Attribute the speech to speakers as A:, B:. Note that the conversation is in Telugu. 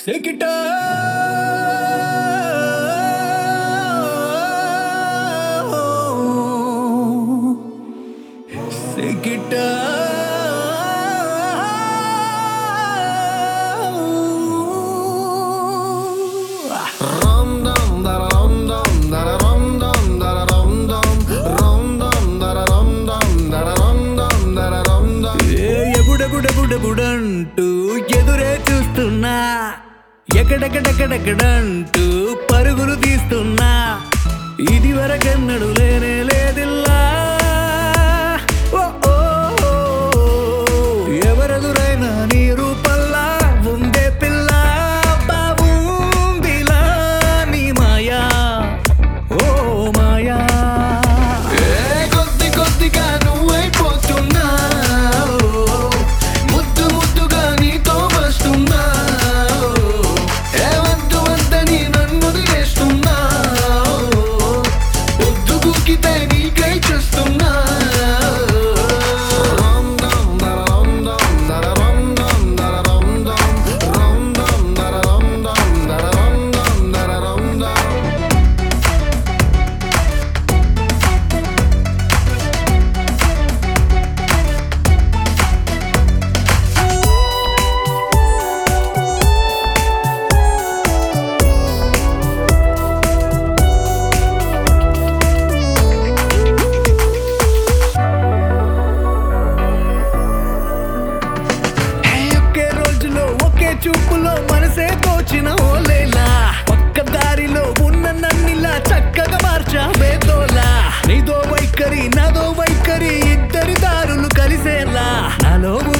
A: సెకిట సెకిట ఎగుడెగుడెగుడెగుడంటూ ఎదురే చూస్తున్నా ఎక్కడెక్కడెక్కడెక్కడంటూ పరుగులు తీస్తున్నా ఇది వరకెన్నడు లేనే లేదిల్లా ఓ, ఓ, ఓ, ఎవరెదురైనా నీ రూపల్లా ఉందే పిల్ల బాబుందిలా నీ మాయా ఓ మాయా
B: కొద్ది కొద్దిగా నువ్వైపోతున్నా ముద్దు ముద్దుగా నీతో వస్తున్నా ఏ వద్దు వద్దని నన్ను వదిలేస్తున్నా పొద్దు కుక్కితే నీకై చూస్తున్నా
A: ఒకే రోజులో ఒకే చూపులో మనసే తోచిన ఓలేలా పక్క దారిలో ఉన్న నన్నిలా చక్కగా మార్చావే తోలా నీదో వైఖరి నాదో వైఖరి ఇద్దరి దారులు కలిసేలా నాలో